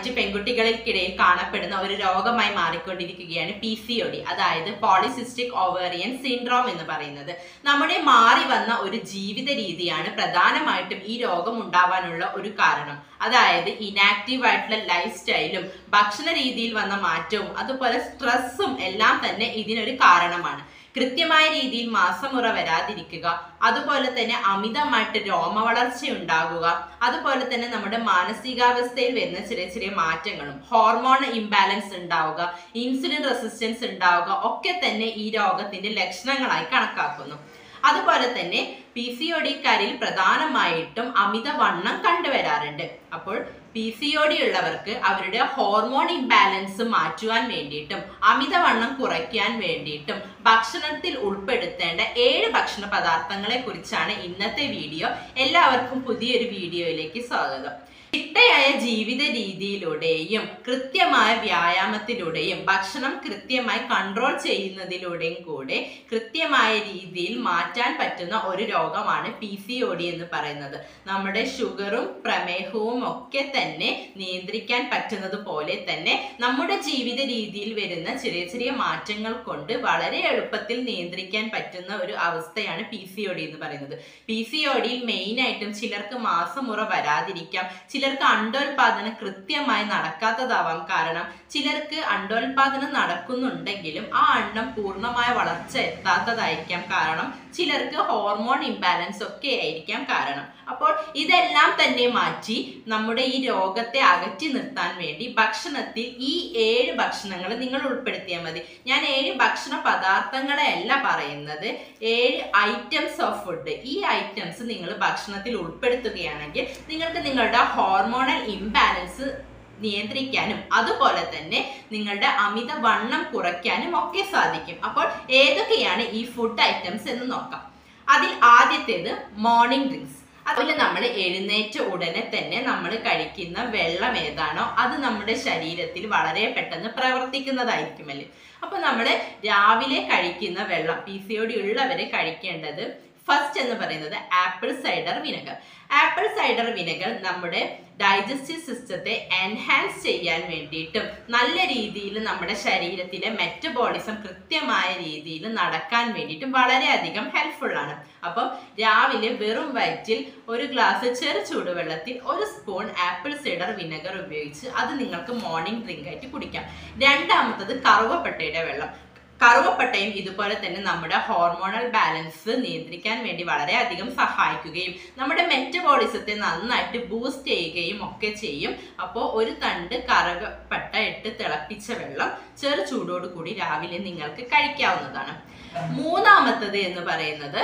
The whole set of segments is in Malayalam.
മറ്റ് പെൺകുട്ടികൾക്കിടയിൽ കാണപ്പെടുന്ന ഒരു രോഗമായി മാറിക്കൊണ്ടിരിക്കുകയാണ് പി സി ഒ ഡി അതായത് പോളിസിസ്റ്റിക് ഓവേറിയൻ സിൻഡ്രോം എന്ന് പറയുന്നത് നമ്മുടെ മാറി വന്ന ഒരു ജീവിത രീതിയാണ് പ്രധാനമായിട്ടും ഈ രോഗം ഉണ്ടാവാനുള്ള ഒരു കാരണം അതായത് ഇനാക്റ്റീവ് ആയിട്ടുള്ള ലൈഫ് സ്റ്റൈലും ഭക്ഷണ രീതിയിൽ വന്ന മാറ്റവും അതുപോലെ സ്ട്രെസ്സും എല്ലാം തന്നെ ഇതിനൊരു കാരണമാണ് കൃത്യമായ രീതിയിൽ മാസമുറ വരാതിരിക്കുക അതുപോലെ തന്നെ അമിതമായിട്ട് രോമവളർച്ച ഉണ്ടാകുക അതുപോലെ തന്നെ നമ്മുടെ മാനസികാവസ്ഥയിൽ വരുന്ന ചെറിയ ചെറിയ മാറ്റങ്ങളും ഹോർമോൺ ഇംബാലൻസ് ഉണ്ടാവുക ഇൻസുലിൻ റെസിസ്റ്റൻസ് ഉണ്ടാവുക ഒക്കെ തന്നെ ഈ രോഗത്തിന്റെ ലക്ഷണങ്ങളായി കണക്കാക്കുന്നു അതുപോലെ തന്നെ പി സി ഒ ഡിക്കാരിൽ പ്രധാനമായിട്ടും അമിതവണ്ണം കണ്ടുവരാറുണ്ട് അപ്പോൾ പി സി ഒ ഡി ഉള്ളവർക്ക് അവരുടെ ഹോർമോൺ ഇംബാലൻസ് മാറ്റുവാൻ വേണ്ടിയിട്ടും അമിതവണ്ണം കുറയ്ക്കാൻ വേണ്ടിയിട്ടും ഭക്ഷണത്തിൽ ഉൾപ്പെടുത്തേണ്ട ഏഴ് ഭക്ഷണ പദാർത്ഥങ്ങളെ കുറിച്ചാണ് ഇന്നത്തെ വീഡിയോ എല്ലാവർക്കും പുതിയൊരു വീഡിയോയിലേക്ക് സ്വാഗതം ചിട്ടയായ ജീവിത രീതിയിലൂടെയും കൃത്യമായ വ്യായാമത്തിലൂടെയും ഭക്ഷണം കൃത്യമായി കൺട്രോൾ ചെയ്യുന്നതിലൂടെയും കൂടെ കൃത്യമായ രീതിയിൽ മാറ്റാൻ പറ്റുന്ന ഒരു രോഗമാണ് പി സി ഒ ഡി എന്ന് പറയുന്നത് നമ്മുടെ ഷുഗറും പ്രമേഹവും ഒക്കെ തന്നെ നിയന്ത്രിക്കാൻ പറ്റുന്നത് പോലെ തന്നെ നമ്മുടെ ജീവിത രീതിയിൽ വരുന്ന ചെറിയ ചെറിയ മാറ്റങ്ങൾ കൊണ്ട് വളരെ എളുപ്പത്തിൽ നിയന്ത്രിക്കാൻ പറ്റുന്ന ഒരു അവസ്ഥയാണ് പി സി ഒ ഡി എന്ന് പറയുന്നത് പി സി ഒ ഡിയിൽ മെയിൻ ആയിട്ടും ചിലർക്ക് മാസമുറ വരാതിരിക്കാം ചിലർക്ക് അണ്ടോൽപാദനം കൃത്യമായി നടക്കാത്തതാവാം കാരണം ചിലർക്ക് അണ്ടോൽപാദനം നടക്കുന്നുണ്ടെങ്കിലും ആ അണ്ണം പൂർണ്ണമായ വളർച്ച എത്താത്തതായിരിക്കാം കാരണം ചിലർക്ക് ഹോർമോൺ ഇംബാലൻസ് ഒക്കെ ആയിരിക്കാം കാരണം അപ്പോൾ ഇതെല്ലാം തന്നെ മാറ്റി നമ്മുടെ ഈ രോഗത്തെ അകറ്റി നിർത്താൻ വേണ്ടി ഭക്ഷണത്തിൽ ഈ ഏഴ് ഭക്ഷണങ്ങൾ നിങ്ങൾ ഉൾപ്പെടുത്തിയാൽ മതി ഞാൻ ഏഴ് ഭക്ഷണ പദാർത്ഥങ്ങളെ അല്ല പറയുന്നത് ഏഴ് ഐറ്റംസ് ഓഫ് ഫുഡ് ഈ ഐറ്റംസ് നിങ്ങൾ ഭക്ഷണത്തിൽ ഉൾപ്പെടുത്തുകയാണെങ്കിൽ നിങ്ങൾക്ക് നിങ്ങളുടെ ഹോർമോണൽ ഇംബാലൻസ് നിയന്ത്രിക്കാനും അതുപോലെ തന്നെ നിങ്ങളുടെ അമിത വണ്ണം കുറയ്ക്കാനും ഒക്കെ സാധിക്കും അപ്പോൾ ഏതൊക്കെയാണ് ഈ ഫുഡ് ഐറ്റംസ് എന്ന് നോക്കാം അതിൽ ആദ്യത്തേത് മോർണിംഗ് ഡ്രിങ്ക്സ് അതുപോലെ നമ്മൾ എഴുന്നേറ്റ ഉടനെ തന്നെ നമ്മൾ കഴിക്കുന്ന വെള്ളം ഏതാണോ അത് നമ്മുടെ ശരീരത്തിൽ വളരെ പെട്ടെന്ന് പ്രവർത്തിക്കുന്നതായിരിക്കുമല്ലേ അപ്പൊ നമ്മൾ രാവിലെ കഴിക്കുന്ന വെള്ളം പി സി ഒ ഡി ഉള്ളവരെ കഴിക്കേണ്ടത് ഫസ്റ്റ് എന്ന് പറയുന്നത് apple cider vinegar apple cider vinegar നമ്മുടെ ഡൈജസ്റ്റീവ് സിസ്റ്റത്തെ എൻഹാൻസ് ചെയ്യാൻ വേണ്ടിയിട്ടും നല്ല രീതിയിൽ നമ്മുടെ ശരീരത്തിലെ മെറ്റബോളിസം കൃത്യമായ രീതിയിൽ നടക്കാൻ വേണ്ടിയിട്ടും വളരെയധികം ഹെൽപ്ഫുൾ ആണ് അപ്പം രാവിലെ വെറും വയറ്റിൽ ഒരു ഗ്ലാസ് ചെറു ചൂടുവെള്ളത്തിൽ ഒരു സ്പൂൺ ആപ്പിൾ സൈഡർ വിനെഗർ ഉപയോഗിച്ച് അത് നിങ്ങൾക്ക് മോർണിംഗ് ഡ്രിങ്ക് ആയിട്ട് കുടിക്കാം രണ്ടാമത്തത് കറുവപ്പട്ടയുടെ വെള്ളം കറുവപ്പട്ടയും ഇതുപോലെ തന്നെ നമ്മുടെ ഹോർമോണൽ ബാലൻസ് നിയന്ത്രിക്കാൻ വേണ്ടി വളരെയധികം സഹായിക്കുകയും നമ്മുടെ മെറ്റബോളിസത്തെ നന്നായിട്ട് ബൂസ്റ്റ് ചെയ്യുകയും ഒക്കെ ചെയ്യും അപ്പോൾ ഒരു തണ്ട് കറുവപ്പട്ട ഇട്ട് തിളപ്പിച്ച വെള്ളം ചെറു ചൂടോട് കൂടി രാവിലെ നിങ്ങൾക്ക് കഴിക്കാവുന്നതാണ് മൂന്നാമത്തത് എന്ന് പറയുന്നത്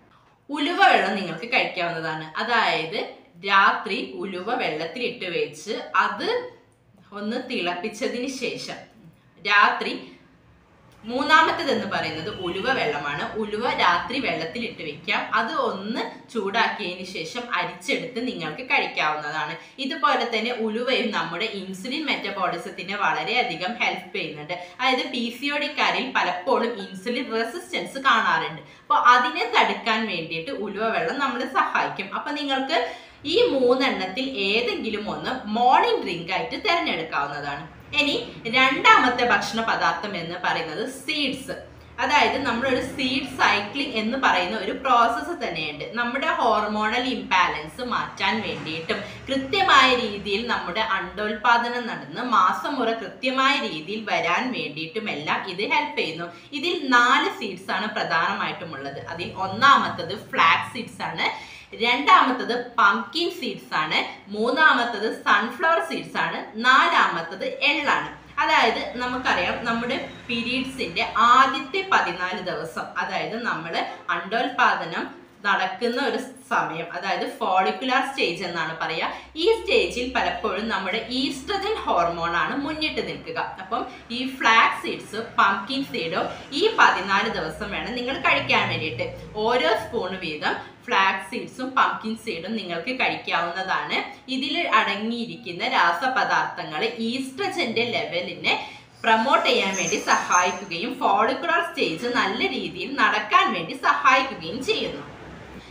ഉലുവ വെള്ളം നിങ്ങൾക്ക് കഴിക്കാവുന്നതാണ് അതായത് രാത്രി ഉലുവ വെള്ളത്തിൽ ഇട്ട് വെച്ച് അത് ഒന്ന് തിളപ്പിച്ചതിന് ശേഷം രാത്രി മൂന്നാമത്തേത് എന്ന് പറയുന്നത് ഉലുവ വെള്ളമാണ് ഉലുവ രാത്രി വെള്ളത്തിൽ ഇട്ട് വെക്കാം അത് ഒന്ന് ചൂടാക്കിയതിന് ശേഷം അരിച്ചെടുത്ത് നിങ്ങൾക്ക് കഴിക്കാവുന്നതാണ് ഇതുപോലെ തന്നെ ഉലുവയും നമ്മുടെ ഇൻസുലിൻ മെറ്റബോളിസത്തിനെ വളരെയധികം ഹെൽപ്പ് ചെയ്യുന്നുണ്ട് അതായത് പി സി ഒടിക്കാരിൽ പലപ്പോഴും ഇൻസുലിൻ റെസിസ്റ്റൻസ് കാണാറുണ്ട് അപ്പോൾ അതിനെ തടുക്കാൻ വേണ്ടിയിട്ട് ഉലുവ വെള്ളം നമ്മളെ സഹായിക്കും അപ്പൊ നിങ്ങൾക്ക് ഈ മൂന്നെണ്ണത്തിൽ ഏതെങ്കിലും ഒന്ന് മോർണിംഗ് ഡ്രിങ്ക് ആയിട്ട് തിരഞ്ഞെടുക്കാവുന്നതാണ് ഇനി രണ്ടാമത്തെ ഭക്ഷണ പദാർത്ഥം എന്ന് പറയുന്നത് സീഡ്സ് അതായത് നമ്മളൊരു സീഡ് സൈക്ലിംഗ് എന്ന് പറയുന്ന ഒരു പ്രോസസ്സ് തന്നെയുണ്ട് നമ്മുടെ ഹോർമോണൽ ഇംബാലൻസ് മാറ്റാൻ വേണ്ടിയിട്ടും കൃത്യമായ രീതിയിൽ നമ്മുടെ അണ്ടോൽപാദനം നടന്ന് മാസമുറ കൃത്യമായ രീതിയിൽ വരാൻ വേണ്ടിയിട്ടും എല്ലാം ഇത് ഹെൽപ്പ് ചെയ്യുന്നു ഇതിൽ നാല് സീഡ്സ് ആണ് പ്രധാനമായിട്ടും ഉള്ളത് അതിൽ ഒന്നാമത്തത് ഫ്ലാക്സ് സീഡ്സ് ആണ് രണ്ടാമത്തത് പംകിൻ സീഡ്സ് ആണ് മൂന്നാമത്തത് സൺഫ്ലവർ സീഡ്സ് ആണ് നാലാമത്തത് എള്ളാണ് അതായത് നമുക്കറിയാം നമ്മുടെ പീരീഡ്സിന്റെ ആദ്യത്തെ പതിനാല് ദിവസം അതായത് നമ്മൾ അണ്ടോൽപാദനം നടക്കുന്ന ഒരു സമയം അതായത് ഫോളിക്കുലാർ സ്റ്റേജ് എന്നാണ് പറയുക ഈ സ്റ്റേജിൽ പലപ്പോഴും നമ്മുടെ ഈസ്ട്രജൻ ഹോർമോൺ ആണ് മുന്നിട്ട് നിൽക്കുക അപ്പം ഈ ഫ്ലാക്സ് സീഡ്സ് പംകിൻ സീഡോ ഈ പതിനാല് ദിവസം വേണം നിങ്ങൾ കഴിക്കാൻ വേണ്ടിയിട്ട് ഓരോ സ്പൂൺ വീതം ഫ്ലാക്സ് സീഡ്സും പംകിൻ സീഡും നിങ്ങൾക്ക് കഴിക്കാവുന്നതാണ് ഇതിൽ അടങ്ങിയിരിക്കുന്ന രാസപദാർത്ഥങ്ങൾ ഈസ്ട്രജന്റെ ലെവലിനെ പ്രൊമോട്ട് ചെയ്യാൻ വേണ്ടി സഹായിക്കുകയും ഫോളിക്കുലർ സ്റ്റേജ് നല്ല രീതിയിൽ നടക്കാൻ വേണ്ടി സഹായിക്കുകയും ചെയ്യുന്നു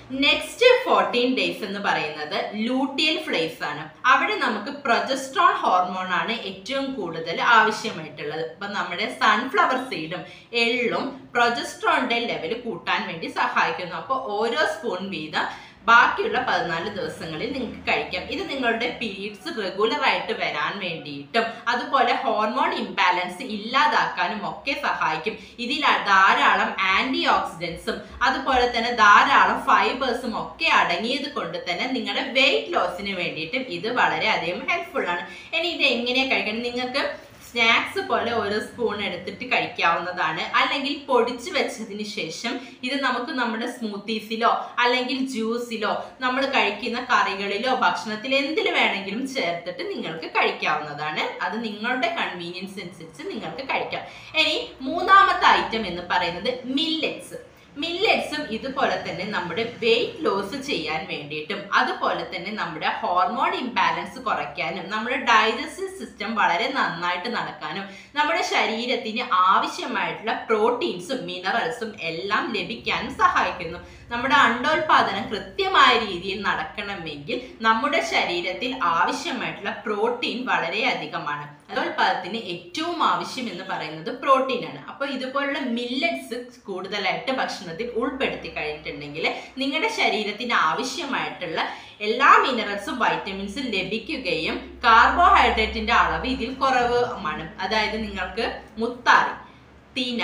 നെക്സ്റ്റ് ഫോർട്ടീൻ ഡേയ്സ് എന്ന് പറയുന്നത് ലൂട്ടിയൽ ഫ്ലേസ് ആണ് അവിടെ നമുക്ക് പ്രൊജസ്ട്രോൺ ഹോർമോൺ ആണ് ഏറ്റവും കൂടുതൽ ആവശ്യമായിട്ടുള്ളത് അപ്പൊ നമ്മുടെ സൺഫ്ലവർ സീഡും എള്ളും പ്രൊജസ്ട്രോണിന്റെ ലെവൽ കൂട്ടാൻ വേണ്ടി സഹായിക്കുന്നു അപ്പോൾ ഓരോ സ്പൂൺ വീതം ബാക്കിയുള്ള പതിനാല് ദിവസങ്ങളിൽ നിങ്ങൾക്ക് കഴിക്കാം ഇത് നിങ്ങളുടെ പീരീഡ്സ് റെഗുലർ ആയിട്ട് വരാൻ വേണ്ടിയിട്ടും അതുപോലെ ഹോർമോൺ ഇംബാലൻസ് ഇല്ലാതാക്കാനും ഒക്കെ സഹായിക്കും ഇതിൽ ധാരാളം ആന്റി ഓക്സിഡൻസും അതുപോലെ തന്നെ ധാരാളം ഫൈബേഴ്സും ഒക്കെ അടങ്ങിയത് കൊണ്ട് തന്നെ നിങ്ങളുടെ വെയിറ്റ് ലോസിന് വേണ്ടിയിട്ടും ഇത് വളരെയധികം ഹെൽപ്ഫുൾ ആണ് ഇനി ഇത് എങ്ങനെയാ കഴിക്കണം നിങ്ങൾക്ക് സ്നാക്സ് പോലെ ഓരോ സ്പൂൺ എടുത്തിട്ട് കഴിക്കാവുന്നതാണ് അല്ലെങ്കിൽ പൊടിച്ചു വെച്ചതിന് ശേഷം ഇത് നമുക്ക് നമ്മുടെ സ്മൂത്തീസിലോ അല്ലെങ്കിൽ ജ്യൂസിലോ നമ്മൾ കഴിക്കുന്ന കറികളിലോ ഭക്ഷണത്തിൽ എന്തിൽ വേണമെങ്കിലും ചേർത്തിട്ട് നിങ്ങൾക്ക് കഴിക്കാവുന്നതാണ് അത് നിങ്ങളുടെ കൺവീനിയൻസ് അനുസരിച്ച് നിങ്ങൾക്ക് കഴിക്കാം ഇനി മൂന്നാമത്തെ ഐറ്റം എന്ന് പറയുന്നത് മില്ലറ്റ്സ് മില്ലറ്റ്സും ഇതുപോലെ തന്നെ നമ്മുടെ വെയിറ്റ് ലോസ് ചെയ്യാൻ വേണ്ടിയിട്ടും അതുപോലെ തന്നെ നമ്മുടെ ഹോർമോൺ ഇംബാലൻസ് കുറയ്ക്കാനും നമ്മുടെ ഡൈജസ്റ്റീവ് സിസ്റ്റം വളരെ നന്നായിട്ട് നടക്കാനും നമ്മുടെ ശരീരത്തിന് ആവശ്യമായിട്ടുള്ള പ്രോട്ടീൻസും മിനറൽസും എല്ലാം ലഭിക്കാനും സഹായിക്കുന്നു നമ്മുടെ അണ്ടോൽപാദനം കൃത്യമായ രീതിയിൽ നടക്കണമെങ്കിൽ നമ്മുടെ ശരീരത്തിൽ ആവശ്യമായിട്ടുള്ള പ്രോട്ടീൻ വളരെ അധികമാണ് അണ്ടോൽപാദനത്തിന് ഏറ്റവും ആവശ്യം എന്ന് പറയുന്നത് പ്രോട്ടീൻ ആണ് അപ്പൊ ഇതുപോലുള്ള മില്ലറ്റ്സ് കൂടുതലായിട്ട് ഭക്ഷണത്തിൽ ഉൾപ്പെടുത്തി കഴിഞ്ഞിട്ടുണ്ടെങ്കിൽ നിങ്ങളുടെ ശരീരത്തിന് ആവശ്യമായിട്ടുള്ള എല്ലാ മിനറൽസും വൈറ്റമിൻസും ലഭിക്കുകയും കാർബോഹൈഡ്രേറ്റിന്റെ അളവ് ഇതിൽ കുറവുമാണ് അതായത് നിങ്ങൾക്ക് മുത്താറി തീന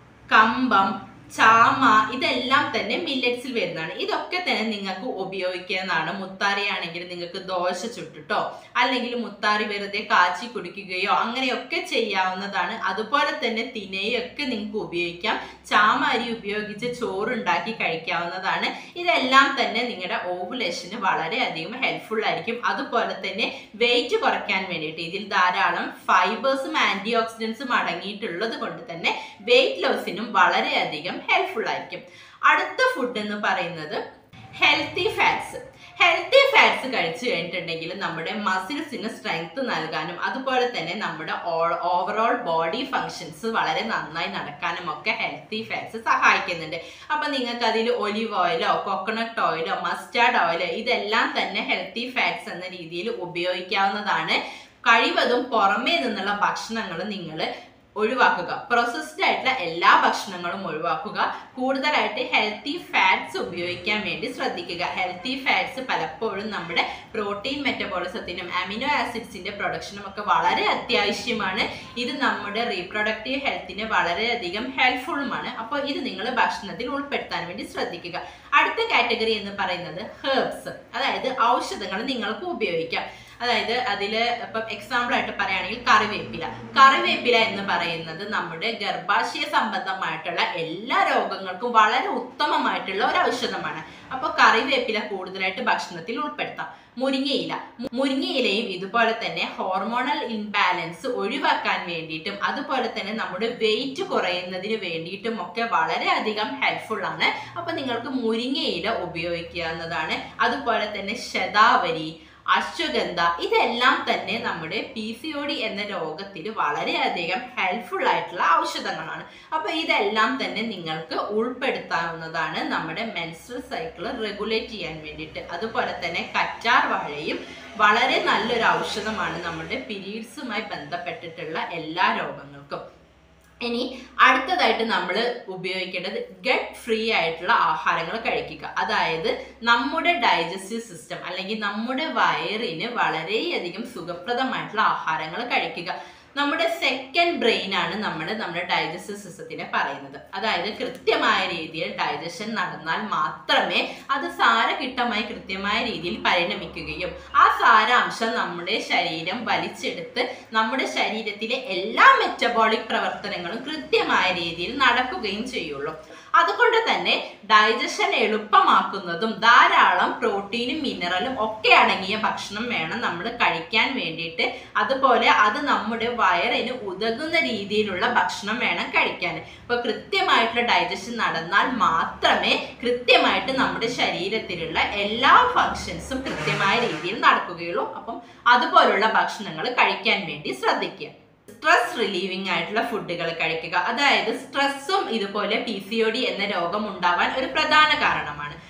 കമ്പം ചാമ ഇതെല്ലാം തന്നെ മില്ലറ്റ്സിൽ വരുന്നതാണ് ഇതൊക്കെ തന്നെ നിങ്ങൾക്ക് ഉപയോഗിക്കാവുന്നതാണ് മുത്താറി ആണെങ്കിൽ നിങ്ങൾക്ക് ദോശ ചുട്ടിട്ടോ അല്ലെങ്കിൽ മുത്താറി വെറുതെ കാച്ചി കുടിക്കുകയോ അങ്ങനെയൊക്കെ ചെയ്യാവുന്നതാണ് അതുപോലെ തന്നെ തിനയൊക്കെ നിങ്ങൾക്ക് ഉപയോഗിക്കാം ചാമ അരി ഉപയോഗിച്ച് ചോറുണ്ടാക്കി കഴിക്കാവുന്നതാണ് ഇതെല്ലാം തന്നെ നിങ്ങളുടെ ഓവുലേഷന് വളരെയധികം ഹെൽപ്ഫുൾ ആയിരിക്കും അതുപോലെ തന്നെ വെയിറ്റ് കുറയ്ക്കാൻ വേണ്ടിയിട്ട് ഇതിൽ ധാരാളം ഫൈബേഴ്സും ആന്റി ഓക്സിഡൻസും അടങ്ങിയിട്ടുള്ളത് കൊണ്ട് തന്നെ വെയിറ്റ് ലോസിനും വളരെയധികം ഹെൽപ്ഫുൾ ആയിരിക്കും അടുത്ത ഫുഡ് എന്ന് പറയുന്നത് ഹെൽത്തി ഫാറ്റ്സ് ഹെൽത്തി ഫാറ്റ്സ് കഴിച്ചു കഴിഞ്ഞിട്ടുണ്ടെങ്കിൽ നമ്മുടെ മസിൽസിന് സ്ട്രെങ്ത് നൽകാനും അതുപോലെ തന്നെ നമ്മുടെ ഓവറോൾ ബോഡി ഫങ്ഷൻസ് വളരെ നന്നായി നടക്കാനും ഒക്കെ ഹെൽത്തി ഫാറ്റ്സ് സഹായിക്കുന്നുണ്ട് അപ്പൊ നിങ്ങൾക്ക് അതിൽ ഒലിവ് ഓയിലോ കോക്കനട്ട് ഓയിലോ മസ്റ്റാർഡ് ഓയിലോ ഇതെല്ലാം തന്നെ ഹെൽത്തി ഫാറ്റ്സ് എന്ന രീതിയിൽ ഉപയോഗിക്കാവുന്നതാണ് കഴിവതും പുറമേ നിന്നുള്ള ഭക്ഷണങ്ങൾ നിങ്ങൾ ഒഴിവാക്കുക പ്രോസസ്ഡ് ആയിട്ടുള്ള എല്ലാ ഭക്ഷണങ്ങളും ഒഴിവാക്കുക കൂടുതലായിട്ട് ഹെൽത്തി ഫാറ്റ്സ് ഉപയോഗിക്കാൻ വേണ്ടി ശ്രദ്ധിക്കുക ഹെൽത്തി ഫാറ്റ്സ് പലപ്പോഴും നമ്മുടെ പ്രോട്ടീൻ മെറ്റബോളിസത്തിനും അമിനോ ആസിഡ്സിന്റെ പ്രൊഡക്ഷനും ഒക്കെ വളരെ അത്യാവശ്യമാണ് ഇത് നമ്മുടെ റീപ്രൊഡക്റ്റീവ് ഹെൽത്തിന് വളരെയധികം ഹെൽപ്ഫുള്ളുമാണ് അപ്പോൾ ഇത് നിങ്ങൾ ഭക്ഷണത്തിൽ ഉൾപ്പെടുത്താൻ വേണ്ടി ശ്രദ്ധിക്കുക അടുത്ത കാറ്റഗറി എന്ന് പറയുന്നത് ഹെർബ്സ് അതായത് ഔഷധങ്ങൾ നിങ്ങൾക്ക് ഉപയോഗിക്കാം അതായത് അതിൽ ഇപ്പം എക്സാമ്പിൾ ആയിട്ട് പറയുകയാണെങ്കിൽ കറിവേപ്പില കറിവേപ്പില എന്ന് പറയുന്നത് നമ്മുടെ ഗർഭാശയ സംബന്ധമായിട്ടുള്ള എല്ലാ രോഗങ്ങൾക്കും വളരെ ഉത്തമമായിട്ടുള്ള ഒരു ഔഷധമാണ് അപ്പോൾ കറിവേപ്പില കൂടുതലായിട്ട് ഭക്ഷണത്തിൽ ഉൾപ്പെടുത്താം മുരിങ്ങയില മുരിങ്ങയിലയും ഇതുപോലെ തന്നെ ഹോർമോണൽ ഇൻബാലൻസ് ഒഴിവാക്കാൻ വേണ്ടിയിട്ടും അതുപോലെ തന്നെ നമ്മുടെ വെയിറ്റ് കുറയുന്നതിന് വേണ്ടിയിട്ടും ഒക്കെ വളരെയധികം ഹെൽപ്ഫുൾ ആണ് അപ്പൊ നിങ്ങൾക്ക് മുരിങ്ങയില ഉപയോഗിക്കാവുന്നതാണ് അതുപോലെ തന്നെ ശതാവരി അശ്വഗന്ധ ഇതെല്ലാം തന്നെ നമ്മുടെ പി സി ഒ ഡി എന്ന രോഗത്തിൽ വളരെയധികം ഹെൽപ്ഫുൾ ആയിട്ടുള്ള ഔഷധങ്ങളാണ് അപ്പൊ ഇതെല്ലാം തന്നെ നിങ്ങൾക്ക് ഉൾപ്പെടുത്താവുന്നതാണ് നമ്മുടെ മെൻസ്ട്രൽ സൈക്കിൾ റെഗുലേറ്റ് ചെയ്യാൻ വേണ്ടിയിട്ട് അതുപോലെ തന്നെ കറ്റാർ വാഴയും വളരെ നല്ലൊരു ഔഷധമാണ് നമ്മുടെ പീരീഡ്സുമായി ബന്ധപ്പെട്ടിട്ടുള്ള എല്ലാ രോഗങ്ങൾക്കും ഇനി അടുത്തതായിട്ട് നമ്മൾ ഉപയോഗിക്കേണ്ടത് ഗട്ട് ഫ്രീ ആയിട്ടുള്ള ആഹാരങ്ങൾ കഴിക്കുക അതായത് നമ്മുടെ ഡൈജസ്റ്റീവ് സിസ്റ്റം അല്ലെങ്കിൽ നമ്മുടെ വയറിന് വളരെയധികം സുഖപ്രദമായിട്ടുള്ള ആഹാരങ്ങൾ കഴിക്കുക നമ്മുടെ സെക്കൻഡ് ബ്രെയിൻ ആണ് നമ്മൾ നമ്മുടെ ഡൈജസ്റ്റീവ് സിസ്റ്റത്തിനെ പറയുന്നത് അതായത് കൃത്യമായ രീതിയിൽ ഡൈജഷൻ നടന്നാൽ മാത്രമേ അത് സാരകിട്ടമായി കൃത്യമായ രീതിയിൽ പരിണമിക്കുകയും ആ സാരാംശം നമ്മുടെ ശരീരം വലിച്ചെടുത്ത് നമ്മുടെ ശരീരത്തിലെ എല്ലാ മെറ്റബോളിക് പ്രവർത്തനങ്ങളും കൃത്യമായ രീതിയിൽ നടക്കുകയും ചെയ്യുള്ളൂ അതുകൊണ്ട് തന്നെ ഡൈജഷൻ എളുപ്പമാക്കുന്നതും ധാരാളം പ്രോട്ടീനും മിനറലും ഒക്കെ അടങ്ങിയ ഭക്ഷണം വേണം നമ്മൾ കഴിക്കാൻ വേണ്ടിയിട്ട് അതുപോലെ അത് നമ്മുടെ വയറിന് ഉതകുന്ന രീതിയിലുള്ള ഭക്ഷണം വേണം കഴിക്കാൻ ഇപ്പൊ കൃത്യമായിട്ടുള്ള ഡൈജഷൻ നടന്നാൽ മാത്രമേ കൃത്യമായിട്ട് നമ്മുടെ ശരീരത്തിലുള്ള എല്ലാ ഫങ്ഷൻസും കൃത്യമായ രീതിയിൽ നടക്കുകയുള്ളൂ അപ്പം അതുപോലുള്ള ഭക്ഷണങ്ങൾ കഴിക്കാൻ വേണ്ടി ശ്രദ്ധിക്കുക സ്ട്രെസ് റിലീവിംഗ് ആയിട്ടുള്ള ഫുഡുകൾ കഴിക്കുക അതായത് സ്ട്രെസ്സും ഇതുപോലെ പി സി ഒ ഡി എന്ന രോഗം ഉണ്ടാവാൻ ഒരു പ്രധാന കാരണമാണ്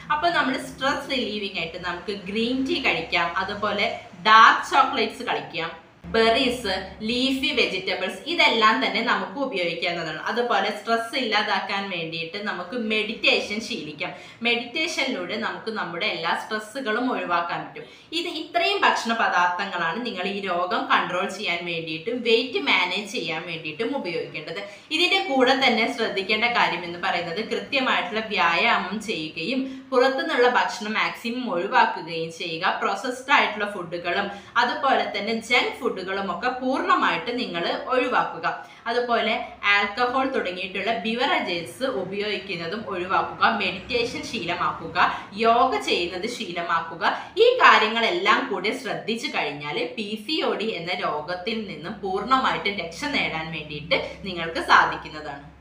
അപ്പോൾ നമ്മൾ സ്ട്രെസ് റിലീവിംഗ് ആയിട്ട് നമുക്ക് ഗ്രീൻ ടീ കഴിക്കാം അതുപോലെ ഡാർക്ക് ചോക്ലേറ്റ്സ് കഴിക്കാം ബെറീസ് ലീഫി വെജിറ്റബിൾസ് ഇതെല്ലാം തന്നെ നമുക്ക് ഉപയോഗിക്കാവുന്നതാണ് അതുപോലെ സ്ട്രെസ് ഇല്ലാതാക്കാൻ വേണ്ടിയിട്ട് നമുക്ക് മെഡിറ്റേഷൻ ശീലിക്കാം മെഡിറ്റേഷനിലൂടെ നമുക്ക് നമ്മുടെ എല്ലാ സ്ട്രെസ്സുകളും ഒഴിവാക്കാൻ പറ്റും ഇത് ഇത്രയും ഭക്ഷണ പദാർത്ഥങ്ങളാണ് നിങ്ങൾ ഈ രോഗം കൺട്രോൾ ചെയ്യാൻ വേണ്ടിയിട്ടും വെയിറ്റ് മാനേജ് ചെയ്യാൻ വേണ്ടിയിട്ടും ഉപയോഗിക്കേണ്ടത് ഇതിന്റെ കൂടെ തന്നെ ശ്രദ്ധിക്കേണ്ട കാര്യം എന്ന് പറയുന്നത് കൃത്യമായിട്ടുള്ള വ്യായാമം ചെയ്യുകയും പുറത്തുനിന്നുള്ള ഭക്ഷണം മാക്സിമം ഒഴിവാക്കുകയും ചെയ്യുക പ്രോസസ്ഡ് ആയിട്ടുള്ള ഫുഡുകളും അതുപോലെ തന്നെ ജങ്ക് ഫുഡുകളും ഒക്കെ പൂർണ്ണമായിട്ട് നിങ്ങൾ ഒഴിവാക്കുക അതുപോലെ ആൽക്കഹോൾ തുടങ്ങിയിട്ടുള്ള ബിവറേജസ് ഉപയോഗിക്കുന്നതും ഒഴിവാക്കുക മെഡിറ്റേഷൻ ശീലമാക്കുക യോഗ ചെയ്യുന്നത് ശീലമാക്കുക ഈ കാര്യങ്ങളെല്ലാം കൂടി ശ്രദ്ധിച്ചു കഴിഞ്ഞാൽ പി സി ഒ ഡി എന്ന രോഗത്തിൽ നിന്നും പൂർണ്ണമായിട്ട് രക്ഷ നേടാൻ വേണ്ടിയിട്ട് നിങ്ങൾക്ക് സാധിക്കുന്നതാണ്